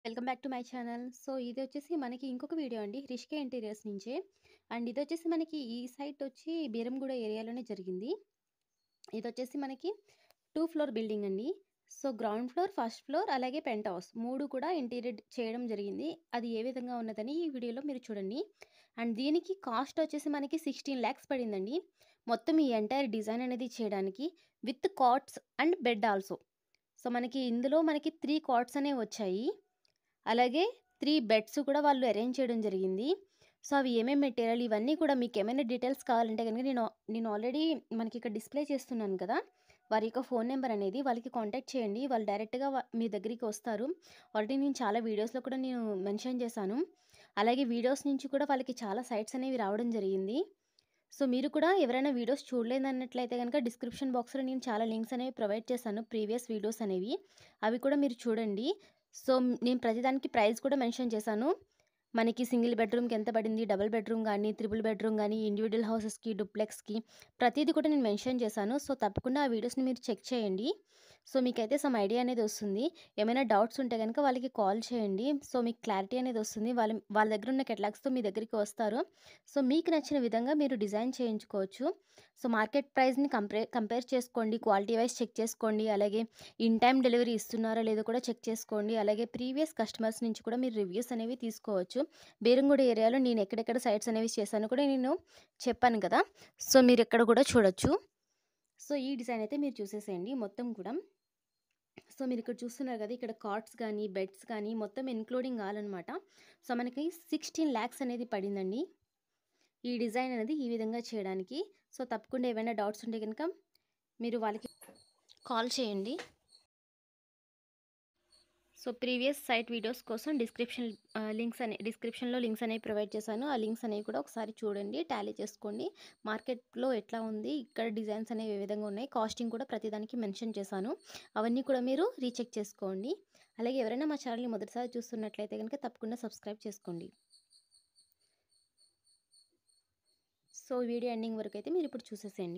Welcome back to my channel. So, ఇదొచ్చేసి మనకి ఇంకొక వీడియో అండి. రిష్కే ఇంటీరియర్స్ నుంచే. అండ్ ఇదొచ్చేసి మనకి ఈ సైట్ వచ్చి బీరంగూడ ఏరియాలోనే జరిగింది. ఇదొచ్చేసి మనకి 2 ఫ్లోర్ బిల్డింగ్ అండి. So, ground floor, first floor అలాగే పెంట్ హౌస్ 3 కూడా ఇంటీరియర్ చేయడం జరిగింది. అది ఏ విధంగా ఉన్నదని ఈ వీడియోలో మీరు చూడండి. అండ్ దీనికి కాస్ట్ వచ్చేసి మనకి 16,00,000 పడిందండి. మొత్తం ఈ ఎంటైర్ డిజైన్ అనేది చేయడానికి with cots and bed also. So, మనకి ఇందులో మనకి 3 కాట్స్ అనేవి వచ్చాయి. అలాగే 3 బెడ్స్ కూడా వాళ్ళు అరేంజ్ చేయడం జరిగింది. సో, అవి ఏమేం మెటీరియల్ ఇవన్నీ కూడా మీకేమైనా డీటెయిల్స్ కావాలంటే గనుక నేను నేను ఆల్రెడీ మనకి ఇక్కడ డిస్‌ప్లే చేస్తున్నాను కదా! వారి యొక్క ఫోన్ నంబర్ అనేది వాళ్ళకి కాంటాక్ట్ చేయండి. వాళ్ళు డైరెక్ట్‌గా వ మీ దగ్గరికి వస్తారు. ఆల్రెడీ నేను చాలా వీడియోస్‌లో కూడా నేను మెన్షన్ చేశాను. అలాగే వీడియోస్ నుంచి కూడా వాళ్ళకి చాలా సైట్స్ అనేవి రావడం జరిగింది. సో, మీరు కూడా ఎవరైనా వీడియోస్ చూడలేదన్నట్లయితే గనుక డిస్క్రిప్షన్ బాక్స్‌లో నేను చాలా లింక్స్ అనేవి ప్రొవైడ్ చేశాను. ప్రీవియస్ వీడియోస్ అనేవి. అవి కూడా మీరు చూడండి. సో, నేను ప్రతిదానికి ప్రైస్ కూడా మెన్షన్ చేశాను. మనకి సింగిల్ బెడ్‌రూమ్‌కి ఎంత పడింది, డబుల్ బెడ్‌రూమ్ గానీ, త్రిపుల్ బెడ్‌రూమ్ గానీ, ఇండివిడ్యువల్ హౌసెస్‌కి, డూప్లెక్స్‌కి ప్రతీది కూడా నేను మెన్షన్ చేశాను. సో, తప్పకుండా ఆ వీడియోస్‌ని మీరు చెక్ చేయండి. సో, మీకైతే సమ్ ఐడియా అనేది వస్తుంది. ఏమైనా డౌట్స్ ఉంటే గనుక వాళ్ళకి కాల్ చేయండి. సో, మీకు క్లారిటీ అనేది వస్తుంది. వాళ్ళ వాళ్ళ దగ్గర ఉన్న కేటలాగ్స్‌తో మీ దగ్గరికి వస్తారు. సో, మీకు నచ్చిన విధంగా మీరు డిజైన్ చేయించుకోవచ్చు. సో, మార్కెట్ ప్రైస్‌ని కంప్రే కంపేర్ చేసుకోండి. క్వాలిటీ వైస్ చెక్ చేసుకోండి. అలాగే ఇన్ టైమ్ డెలివరీ ఇస్తున్నారో లేదో కూడా చెక్ చేసుకోండి. అలాగే ప్రీవియస్ కస్టమర్స్ నుంచి కూడా మీరు రివ్యూస్ అనేవి తీసుకోవచ్చు. బీరంగూడ ఏరియాలో నేను ఎక్కడెక్కడ సైట్స్ అనేవి చేశానో కూడా నేను చెప్పాను కదా! సో, మీరు ఇక్కడ కూడా చూడొచ్చు. సో, ఈ డిజైన్ అయితే మీరు చూసేసేయండి మొత్తం కూడా. సో, మీరిక్కడ చూస్తున్నారు కదా! ఇక్కడ కాట్స్ గానీ, బెడ్స్ గానీ మొత్తం ఇన్‌క్లూడింగ్ ఆల్ అనమాట. సో, మనకి 16,00,000 అనేది పడిందండి. ఈ డిజైన్ అనేది ఈ విధంగా చేయడానికి. సో, తప్పకుండా ఏవైనా డౌట్స్ ఉంటే గనుక మీరు వాళ్ళకి కాల్ చేయండి. సో, ప్రీవియస్ సైట్ వీడియోస్ కోసం డిస్క్రిప్షన్ ఆహ్, లింక్స్ అనే డిస్క్రిప్షన్‌లో లింక్స్ అనేవి ప్రొవైడ్ చేశాను. ఆ లింక్స్ అనేవి కూడా ఒకసారి చూడండి. టాలీ చేసుకోండి. మార్కెట్‌లో ఎట్లా ఉంది, ఇక్కడ డిజైన్స్ అనేవి ఏ విధంగా ఉన్నాయి, కాస్టింగ్ కూడా ప్రతిదానికి మెన్షన్ చేశాను. అవన్నీ కూడా మీరు రీచెక్ చేసుకోండి. అలాగే ఎవరైనా మా ఛానల్‌ని మొదటిసారి చూస్తున్నట్లయితే గనుక తప్పకుండా సబ్స్క్రైబ్ చేసుకోండి. సో, వీడియో ఎండింగ్ వరకైతే మీరిప్పుడు చూసేసేయండి.